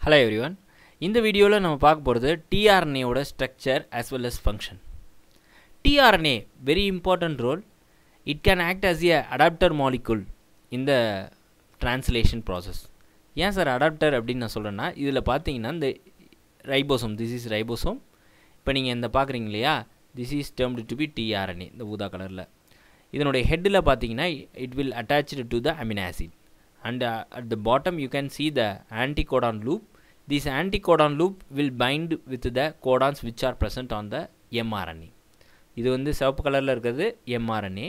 Hello everyone இந்த வீடியோவில் நம்ம பார்க்க போகிறது டிஆர்என்ஏவோட structure as well as function tRNA very important role it can act as a adapter molecule இந்த ட்ரான்ஸ்லேஷன் ப்ராசஸ் ஏன் சார் அடாப்டர் அப்படின்னு நான் சொல்கிறேன்னா இதில் பார்த்தீங்கன்னா இந்த ரைபோசோம் திஸ் இஸ் ரைபோசோம் இப்போ நீங்கள் இந்த பார்க்குறீங்க இல்லையா this is termed to be tRNA இந்த ஊதா கலரில் இதனுடைய ஹெட்டில் பார்த்தீங்கன்னா it will attached to the amino acid and uh, at the bottom you can see the anticodon loop this anticodon loop will bind with the codons which are present on the mRNA இது வந்து சிவப்பு கலரில் இருக்கிறது mRNA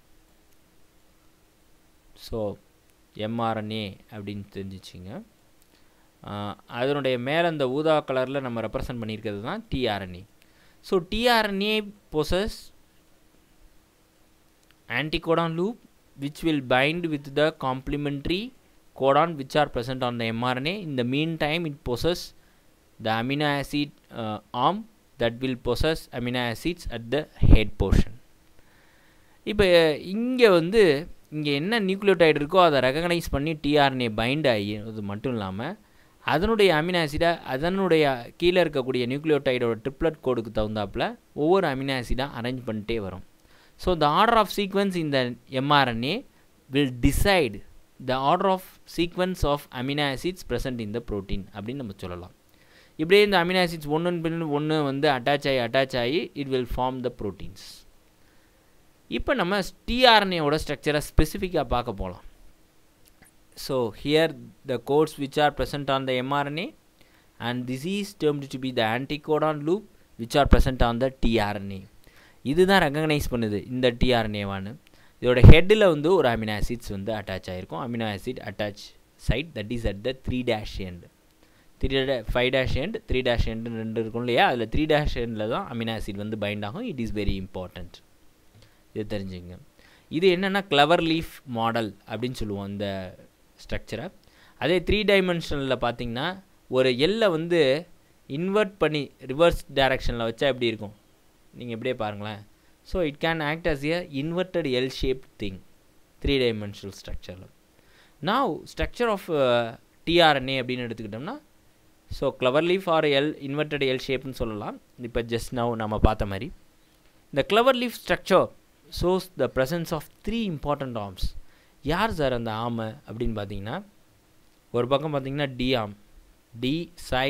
so mRNA அப்படின்னு தெரிஞ்சிச்சிங்க அதனுடைய மேலே இந்த ஊதா கலரில் நம்ம ரெப்ரசன்ட் பண்ணியிருக்கிறது தான் tRNA so tRNA possess anticodon loop which will bind with the complementary codon which are present on the mRNA. In the meantime, it possesses the amino acid uh, arm that will possess amino acids at the head portion. இப்போ இங்கே வந்து இங்கே என்ன nucleotide இருக்கோ அதை recognise பண்ணி tRNA find ஆகி அது மட்டும் இல்லாமல் அதனுடைய அமினோ ஆசிடை அதனுடைய கீழே இருக்கக்கூடிய நியூக்ளியோடைடோட ட்ரிப்ளட் கோடுக்கு தகுந்தாப்பில் ஒவ்வொரு அமினோ ஆசிடாக அரேஞ்ச் பண்ணிட்டே வரும் So the order of sequence in the mRNA will decide the order of sequence of amino acids present in the protein அப்படின்னு நம்ம சொல்லலாம் இப்படியே இந்த அமினோ ஆசிட்ஸ் ஒன்று பின் ஒன்று வந்து அட்டாச் ஆகி அட்டாச் ஆகி it will form the proteins இப்போ நம்ம டிஆர்என்ஏவோட ஸ்ட்ரக்சரை ஸ்பெசிஃபிக்காக பார்க்க போகலாம் so here the codes which are present on the mRNA and this is termed to be the anticodon loop which are present on the tRNA இதுதான் recognise பண்ணுது இந்த டிஆர்என்ஏவான்னு இதோட ஹெட்டில் வந்து ஒரு அமினோ ஆசிட்ஸ் வந்து அட்டாச் ஆகிருக்கும் amino acid attach site that is at the three dash end three day five dash end three dash end ரெண்டு இருக்கும் இல்லையா அதில் த்ரீ டேஷ் எண்டில் தான் அமினோ ஆசிட் வந்து பைண்ட் ஆகும் இட் இஸ் வெரி இம்பார்ட்டண்ட் இது தெரிஞ்சுங்க இது என்னென்னா கிளவர் லீஃப் மாடல் அப்படின்னு சொல்லுவோம் இந்த ஸ்ட்ரக்சரை அதே த்ரீ டைமென்ஷனில் பார்த்தீங்கன்னா ஒரு எல்லை வந்து இன்வெர்ட் பண்ணி ரிவர்ஸ் டைரக்ஷனில் வச்சா எப்படி இருக்கும் நீங்கள் எப்படியே பாருங்களேன் so it can act as a inverted L shape thing three dimensional ஸ்ட்ரக்சரில் நாவ் ஸ்ட்ரக்சர் ஆஃப் டிஆர்என்ஏ அப்படின்னு எடுத்துக்கிட்டோம்னா so clover leaf or L inverted L ஷேப்னு சொல்லலாம் இப்போ ஜஸ்ட் நவ் நம்ம பார்த்த மாதிரி இந்த clover leaf structure shows the presence of three important arms யார் சார் அந்த ஆமை அப்படின்னு பார்த்தீங்கன்னா ஒரு பக்கம் பார்த்தீங்கன்னா டி ஆம் டி சை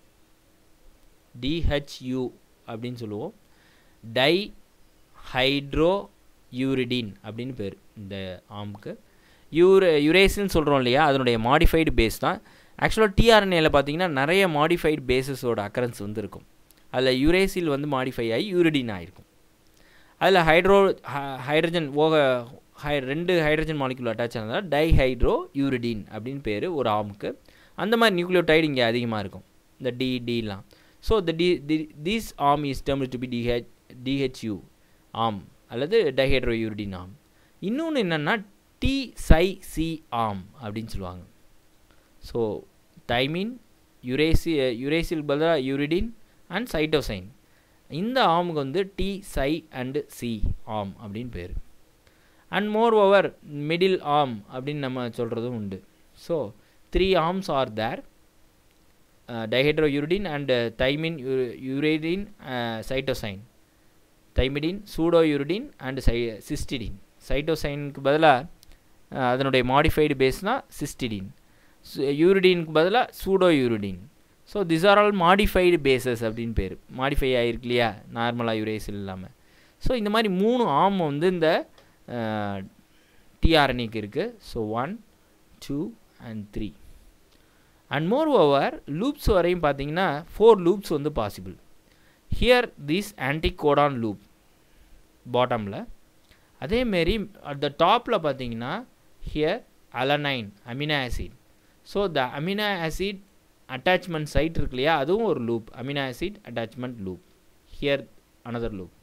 டிஹெச்யூ அப்படின்னு சொல்லுவோம் டை ஹைட்ரோ யூரிடின் அப்படின்னு பேர் இந்த ஆம்க்கு யூர யுரேசின்னு சொல்கிறோம் இல்லையா அதனுடைய மாடிஃபைடு பேஸ் தான் ஆக்சுவலாக டிஆர்என்ஏல பார்த்தீங்கன்னா நிறைய மாடிஃபைடு பேஸஸோட அக்கரன்ஸ் வந்து இருக்கும் அதில் யுரேசில் வந்து மாடிஃபை ஆகி யூரிடின் ஆகிருக்கும் அதில் ஹைட்ரோ ஹைட்ரஜன் ஓக ஹை ரெண்டு ஹைட்ரஜன் மாலிகுல் அட்டாச் ஆனதால் டைஹைட்ரோ யூரிடின் அப்படின்னு பேர் ஒரு ஆமுக்கு அந்த மாதிரி நியூக்ளியோடைடு இங்கே அதிகமாக இருக்கும் இந்த டி டிலாம் so the D the these arm is termed to be DH DHU arm அல்லது டைஹைட்ரோ யூரிடின் ஆம் இன்னொன்று என்னென்னா டி சை சி ஆம் அப்படின்னு சொல்லுவாங்க ஸோ தைமின் யுரேசி யுரேசில் பதிலாக யூரிடின் அண்ட் சைட்டோசைன் இந்த ஆமுக்கு வந்து D psi and C arm அப்படின்னு பேர் அண்ட் மோர் ஓவர் மிடில் ஆம் அப்படின்னு நம்ம சொல்கிறதும் உண்டு so three arms are there dihydrouridine and thymine uridine cytosine thymidine pseudouridine and சை சிஸ்டிடின் சைட்டோசைனுக்கு பதிலாக அதனுடைய மாடிஃபைடு பேஸ்னால் சிஸ்டிடின் யூரிடினுக்கு பதிலாக pseudouridine so this are all modified bases அப்படின்னு பேர் மாடிஃபை ஆகிருக்கு இல்லையா நார்மலாக யூரேசில் இல்லாமல் ஸோ இந்த மாதிரி மூணு ஆம் வந்து இந்த டிஆர்என்ஏக்கு இருக்குது so one two and three and moreover loops வரையும் பார்த்தீங்கன்னா ஃபோர் லூப்ஸ் வந்து possible here this anticodon loop பாட்டமில் அதேமாரி அட் த டாப்பில் பார்த்தீங்கன்னா here alanine amino acid so the amino acid attachment site இருக்கு இல்லையா அதுவும் ஒரு loop amino acid attachment loop here another loop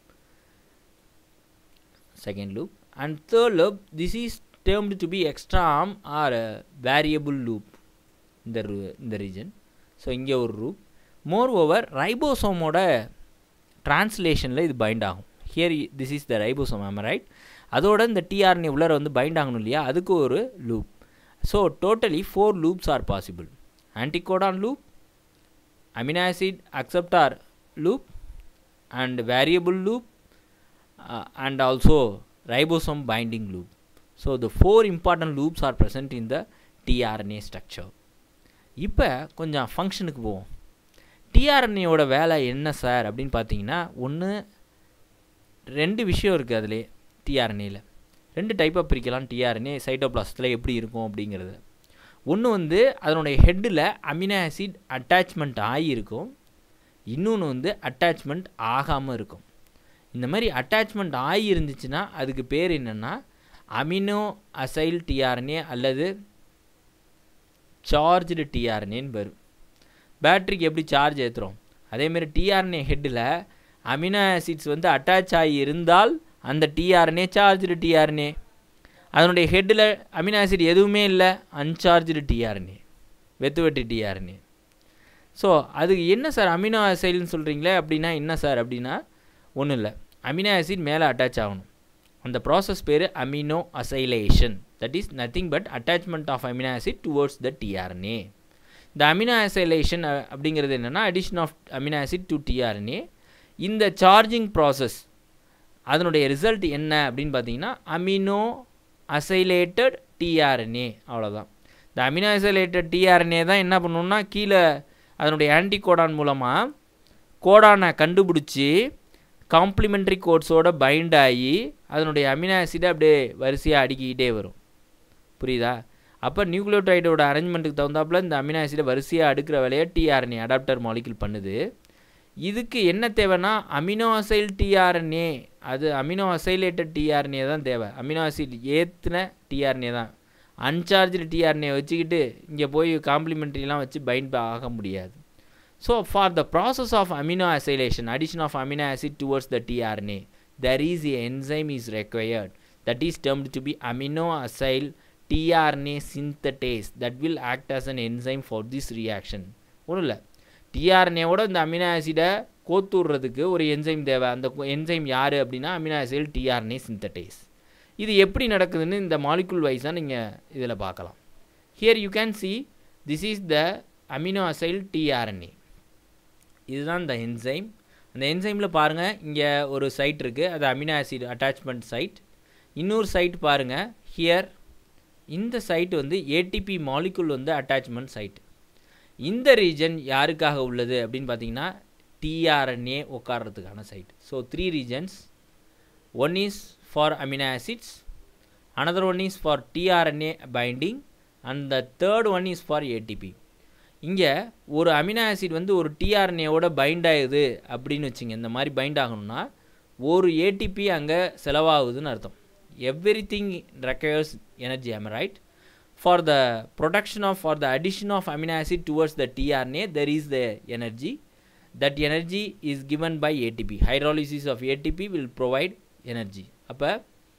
second loop and third loop this is termed to be extra arm or variable loop இந்த இந்த region so இங்கே ஒரு Roop more over ரைபோசோமோட ட்ரான்ஸ்லேஷனில் இது bind ஆகும் here this is the ribosome arm right அதோட இந்த tRNA உள்ளார வந்து பைண்ட் ஆகணும் இல்லையா அதுக்கு ஒரு loop so totally four loops are possible anticodon loop amino acid acceptor loop and variable loop uh, and also ribosome binding loop so the four important loops are present in the tRNA structure இப்போ கொஞ்சம் ஃபங்க்ஷனுக்கு போவோம் டிஆர்என்ஏவோட வேலை என்ன sir அப்படின்னு பார்த்தீங்கன்னா ஒன்று ரெண்டு விஷயம் இருக்குது அதிலே டிஆர்என்ஏல ரெண்டு டைப்பாக பிரிக்கலாம் டிஆர்என்ஏ சைட்டோபிளாசத்தில் எப்படி இருக்கும் அப்படிங்கிறது ஒன்று வந்து அதனுடைய ஹெட்டில் அமினோ ஆசிட் அட்டாச்மெண்ட் ஆகியிருக்கும் இன்னொன்று வந்து அட்டாச்மெண்ட் ஆகாமல் இருக்கும் இந்த மாதிரி அட்டாச்மெண்ட் ஆகி இருந்துச்சுன்னா அதுக்கு பேர் என்னென்னா அமினோ அசைல் டிஆர்என்ஏ அல்லது சார்ஜ்டு டிஆர்என்ஏன்னு வரும் பேட்ரிக்கு எப்படி சார்ஜ் ஏற்றுறோம் அதேமாரி டிஆர்என்ஏ ஹெட்டில் அமினோ ஆசிட்ஸ் வந்து அட்டாச் ஆகி இருந்தால் அந்த டிஆர்என்ஏ சார்ஜ்டு டிஆர்என்ஏ அதனுடைய ஹெட்டில் அமினோ ஆசிட் எதுவுமே இல்லை அன்சார்ஜ்டு டிஆர்என்ஏ வெத்து வெட்டு டிஆர்என்ஏ ஸோ அதுக்கு என்ன சார் அமினோ அசைல்னு சொல்கிறீங்களே அப்படின்னா என்ன சார் அப்படின்னா ஒன்றும் இல்லை அமினோ ஆசிட் மேலே அட்டாச் ஆகணும் அந்த ப்ராசஸ் பேர் amino acylation that is nothing but attachment of amino acid towards the tRNA இந்த அமினோ அசைலேஷன் அப்படிங்கிறது என்னென்னா addition of amino acid to tRNA இந்த சார்ஜிங் ப்ராசஸ் அதனுடைய ரிசல்ட் என்ன அப்படின்னு பார்த்தீங்கன்னா அமினோ அசைலேட்டட் டிஆர்என்ஏ அவ்வளோதான் இந்த அமினோ அசைலேட்டட் டிஆர்என்ஏ தான் என்ன பண்ணணும்னா கீழே அதனுடைய ஆன்டி கோடான் மூலமாக கோடானை கண்டுபிடிச்சி காம்ப்ளிமெண்ட்ரி கோட்ஸோட பைண்ட் ஆகி அதனுடைய அமினோ ஆசிடை அப்படியே வரிசையாக அடுக்கிக்கிட்டே வரும் புரியுதா அப்போ நியூக்ளியோடைடோட அரேஞ்ச்மெண்ட்டுக்கு தகுந்தாப்புல இந்த அமினோ ஆசிடை வரிசையாக அடுக்கிற வேலையை டிஆர்என்ஏ அடாப்டர் மாலிகுல் பண்ணுது இதுக்கு என்ன தேவைன்னா அமினோ அசைல் டிஆர்என்ஏ அது அமினோ அசைலேட்டட் டிஆர்என்ஏ தான் தேவை அமினோ ஆசிட் ஏற்றின டிஆர்என்ஏ தான் அன்சார்ஜ்டு டிஆர்என்ஏ வச்சுக்கிட்டு இங்கே போய் காம்ப்ளிமெண்ட்ரிலாம் வச்சு பைண்ட் ஆக முடியாது so for the process of amino acylation addition of amino acid towards the tRNA there is a enzyme is required that is termed to be amino acyl tRNA synthetase that will act as an enzyme for this reaction ஒன்றும் இல்லை டிஆர்என்ஏவோட இந்த amino ஆசிடை கோத்துடுறதுக்கு ஒரு enzyme தேவை அந்த enzyme யார் அப்படின்னா amino acid tRNA சிந்தடேஸ் இது எப்படி நடக்குதுன்னு இந்த மாலிகுல் வைஸாக நீங்கள் இதில் பார்க்கலாம் here you can see this is the amino acyl tRNA இதுதான் இந்த என்சைம் அந்த என்சைமில் பாருங்கள் இங்கே ஒரு சைட் இருக்குது அது அமினோ ஆசிட் அட்டாச்மெண்ட் சைட் இன்னொரு சைட் பாருங்கள் ஹியர் இந்த சைட் வந்து ஏடிபி மாலிகுல் வந்து அட்டாச்மெண்ட் சைட் இந்த ரீஜன் யாருக்காக உள்ளது அப்படின்னு பார்த்தீங்கன்னா டிஆர்என்ஏ உட்கார்றதுக்கான site so three regions one is for amino acids another one is for tRNA binding and the third one is for ATP இங்கே ஒரு அமினோ ஆசிட் வந்து ஒரு டிஆர்என்ஏவோட பைண்ட் ஆகுது அப்படின்னு வச்சுங்க இந்த மாதிரி பைண்ட் ஆகணும்னா ஒரு ஏடிபி அங்கே செலவாகுதுன்னு அர்த்தம் everything requires energy am I right for the production of for the addition of amino acid towards the tRNA there is the energy that energy is given by ATP hydrolysis of ATP will provide energy அப்போ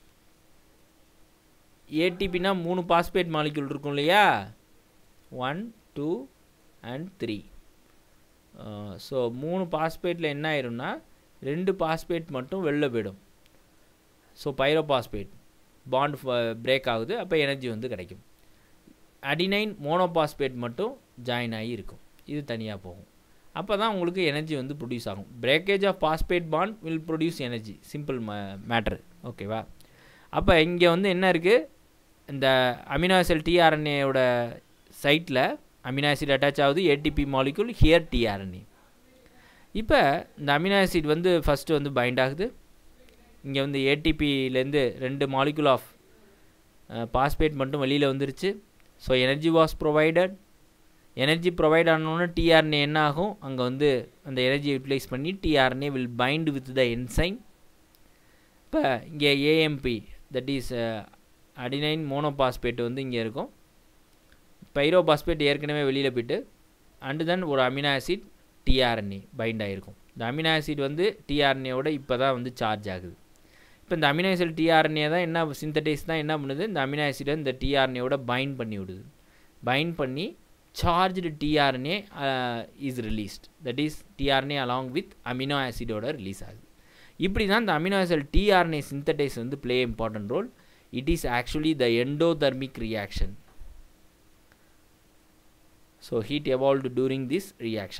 ஏடிபினா மூணு phosphate molecule இருக்கும் இல்லையா one two and three so மூணு பாஸ்பேட்டில் என்ன ஆயிரும்னா ரெண்டு phosphate மட்டும் வெளில போயிடும் ஸோ பைரோபாஸ்பேட் பாண்ட் பிரேக் ஆகுது அப்போ எனர்ஜி வந்து கிடைக்கும் அடினைன் மோனோபாஸ்பேட் மட்டும் ஜாயின் ஆகி இருக்கும் இது தனியாக போகும் அப்போ தான் உங்களுக்கு எனர்ஜி வந்து ப்ரொடியூஸ் ஆகும் breakage of phosphate bond will produce energy simple matter ஓகேவா அப்போ இங்கே வந்து என்ன இருக்குது இந்த அமினோசெல் டிஆர்என்ஏயோட சைட்டில் அமினோ ஆசிட் அட்டாச் ஆகுது ஏடிபி மாலிகுல் ஹியர் டிஆர்என்ஏ இப்போ இந்த அமினோ ஆசிட் வந்து ஃபஸ்ட்டு வந்து பைண்ட் ஆகுது இங்கே வந்து ஏடிபியிலேருந்து ரெண்டு மாலிகுல் ஆஃப் பாஸ்பேட் மட்டும் வெளியில் வந்துருச்சு so energy was provided energy provide ஆனோன்னு டிஆர்என்ஏ என்ன ஆகும் அங்கே வந்து அந்த எனர்ஜியை யூட்டிலைஸ் பண்ணி tRNA will bind with the enzyme இப்போ இங்கே AMP that is adenine monophosphate வந்து இங்கே இருக்கும் பைரோபாஸ்பேட் ஏற்கனவே வெளியில் போயிட்டு அண்டு தென் ஒரு அமினோ ஆசிட் டிஆர்என்ஏ பைண்ட் ஆகிருக்கும் இந்த அமினோ ஆசிட் வந்து டிஆர்என்ஏவோட இப்போ தான் வந்து சார்ஜ் ஆகுது இப்போ இந்த அமினோ ஆசிட் டிஆர்என்ஏ தான் என்ன சிந்தடைஸ் தான் என்ன பண்ணுது இந்த அமினோ ஆசிடை இந்த டிஆர்என்ஏவோட பைண்ட் பண்ணி விடுது பைண்ட் பண்ணி charged tRNA is released that is tRNA along with amino ஆசிடோட ரிலீஸ் ஆகுது இப்படி தான் இந்த அமினோ ஆசிட் டிஆர்என்ஏ சிந்தடைஸ் வந்து play important role it is actually the endothermic reaction so heat evolved during this reaction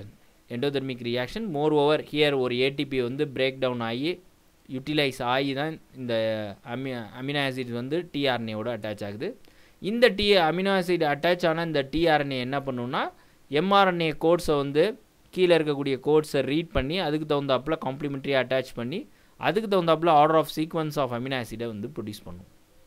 endothermic reaction moreover here ஒரு ATP வந்து break down ஆகி utilise ஆகி தான் இந்த அமி அமினோ ஆசிட் வந்து டிஆர்என்ஏவோட அட்டாச் ஆகுது இந்த டி அமினோ ஆசிட் அட்டாச் ஆன இந்த டிஆர்என்ஏ என்ன பண்ணுன்னா எம்ஆர்என்ஏ கோட்ஸை வந்து கீழே இருக்கக்கூடிய கோட்ஸை ரீட் பண்ணி அதுக்கு தகுந்தாப்பில் காம்ப்ளிமெண்ட்ரியாக அட்டாச் பண்ணி அதுக்கு தகுந்தாப்பில் order of sequence of amino ஆசிடை வந்து ப்ரொடியூஸ் பண்ணும்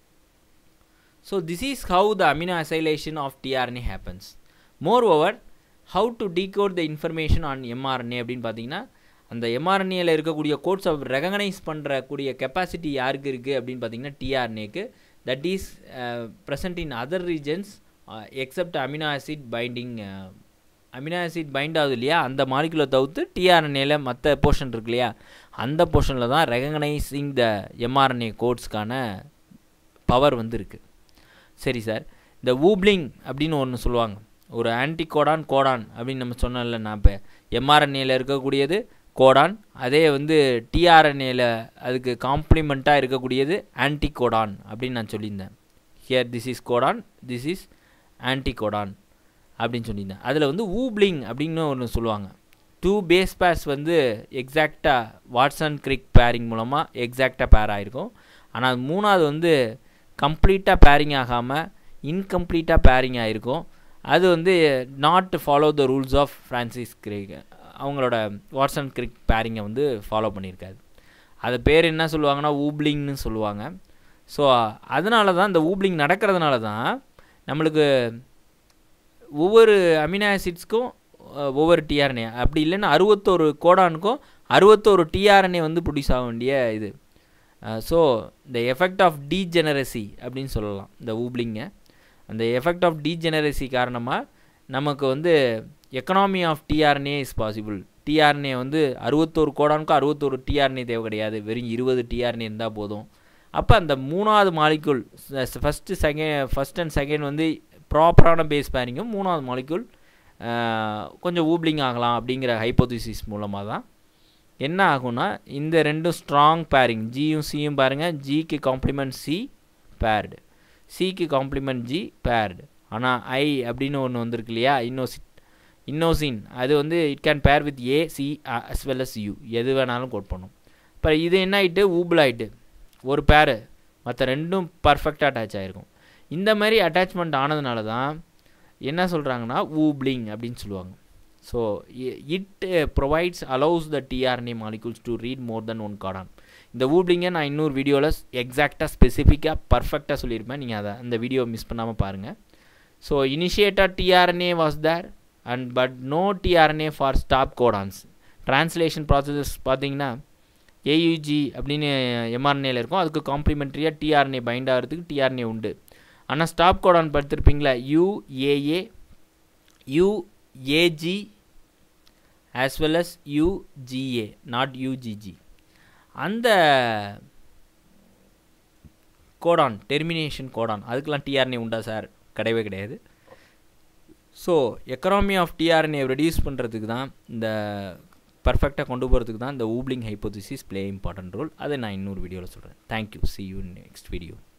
so this is how the amino acylation of tRNA happens moreover how to decode the information on mRNA அப்படின்னு பார்த்தீங்கன்னா அந்த எம்ஆர்என்ஏல இருக்கக்கூடிய கோட்ஸை ரெகனைஸ் பண்ணுறக்கூடிய கெப்பாசிட்டி யாருக்கு இருக்குது அப்படின்னு பார்த்தீங்கன்னா டிஆர்என்ஏக்கு that is present in other regions except amino acid binding amino acid bind ஆகுது இல்லையா அந்த மாலிகுலை தவிர்த்து டிஆர்என்ஏல மற்ற போர்ஷன் இருக்கு இல்லையா அந்த போர்ஷனில் தான் ரெகனைசிங் த எம்ஆர்என்ஏ கோட்ஸ்க்கான பவர் வந்து இருக்குது சரி சார் இந்த ஊப்ளிங் அப்படின்னு ஒன்று சொல்லுவாங்க ஒரு ஆன்டி கோடான் கோடான் அப்படின்னு நம்ம சொன்னோம்ல நான் இப்போ எம்ஆர்என்ஏல இருக்கக்கூடியது கோடான் அதே வந்து டிஆர்என்ஏல அதுக்கு காம்ப்ளிமெண்ட்டாக இருக்கக்கூடியது ஆன்டி கோடான் அப்படின்னு நான் சொல்லியிருந்தேன் here this is codon this is anticodon அப்படின்னு சொல்லியிருந்தேன் அதில் வந்து ஊப்ளிங் அப்படின்னு ஒன்று சொல்லுவாங்க டூ பேஸ் பேர்ஸ் வந்து எக்ஸாக்டாக வாட்ஸன் கிரிக் பேரிங் மூலமாக எக்ஸாக்டாக பேர் ஆகிருக்கும் ஆனால் மூணாவது வந்து கம்ப்ளீட்டாக பேரிங் ஆகாமல் இன்கம்ப்ளீட்டாக பேரிங் ஆகிருக்கும் அது வந்து not follow the rules of Francis Crick அவங்களோட வாட்ஸன் கிரிக் பேரிங்கை வந்து ஃபாலோ பண்ணியிருக்காது அது பேர் என்ன சொல்லுவாங்கன்னா ஊப்ளிங்னு சொல்லுவாங்க ஸோ அதனால தான் இந்த ஊப்ளிங் நடக்கிறதுனால தான் நம்மளுக்கு ஒவ்வொரு அமினோ ஆசிட்ஸ்க்கும் ஒவ்வொரு டிஆர்என்ஏ அப்படி இல்லைன்னா அறுபத்தோரு கோடானுக்கும் அறுபத்தோரு டிஆர்என்ஏ வந்து ப்ரொடியூஸ் ஆக வேண்டிய இது ஸோ இந்த எஃபெக்ட் ஆஃப் டீஜெனரசி அப்படின்னு சொல்லலாம் இந்த ஊப்ளிங்கை அந்த எஃபெக்ட் ஆஃப் டீஜெனரசி காரணமாக நமக்கு வந்து economy of tRNA is possible tRNA வந்து அறுபத்தோரு கோடானுக்கும் அறுபத்தோரு டிஆர்என்ஏ தேவை கிடையாது வெறும் இருபது டிஆர்என்ஏ இருந்தால் போதும் அப்போ அந்த மூணாவது molecule first second first and second வந்து ப்ராப்பரான பேஸ் பேரிங்கும் மூணாவது மாலிகுல் கொஞ்சம் ஊப்ளிங் ஆகலாம் அப்படிங்கிற ஹைப்போதிசிஸ் மூலமாக தான் என்ன ஆகும்னா இந்த ரெண்டும் ஸ்ட்ராங் பேரிங் ஜியும் சியும் பாருங்கள் ஜிக்கு காம்ப்ளிமெண்ட் சி பேர்டு சிக்கு காம்ப்ளிமெண்ட் ஜி பேர்டு ஆனால் ஐ அப்படின்னு ஒன்று வந்திருக்கு இல்லையா இன்னோசி இன்னோசின் அது வந்து it can pair with A C as well as U எது வேணாலும் கோட் பண்ணும் இப்போ இது என்ன ஆகிட்டு ஊபிள் ஆகிட்டு ஒரு பேரு மற்ற ரெண்டும் பர்ஃபெக்டாக அட்டாச் ஆகிருக்கும் இந்த மாதிரி அட்டாச்மெண்ட் ஆனதுனால தான் என்ன சொல்கிறாங்கன்னா ஊப்ளிங் அப்படின்னு சொல்லுவாங்க so it provides allows the tRNA molecules to read more then one codon இந்த ஊப்ளிங்கை நான் இன்னொரு வீடியோவில் எக்ஸாக்டாக ஸ்பெசிஃபிக்காக பர்ஃபெக்டாக சொல்லியிருப்பேன் நீங்கள் அதை அந்த வீடியோ மிஸ் பண்ணாமல் பாருங்கள் ஸோ இனிஷியேட்டாக tRNA was there and but no tRNA for stop codons translation processes பார்த்தீங்கன்னா ஏயுஜி அப்படின்னு எம்ஆர்என்ஏல இருக்கும் அதுக்கு காம்ப்ளிமெண்ட்ரியாக டிஆர்என்ஏ பைண்ட் ஆகிறதுக்கு டிஆர்என்ஏ உண்டு ஆனால் ஸ்டாப் கோடான் படுத்திருப்பீங்களா UAA UAG as well as UGA not UGG அந்த கோடான் டெர்மினேஷன் கோடான் அதுக்கெலாம் டிஆர்என்ஏ உண்டா சார் கிடையவே கிடையாது so economy of tRNA reduce பண்ணுறதுக்கு தான் இந்த பர்ஃபெக்டாக கொண்டு போகிறதுக்கு தான் இந்த wobbling hypothesis play important role அதை நான் இன்னொரு வீடியோவில் சொல்கிறேன் thank you see you next video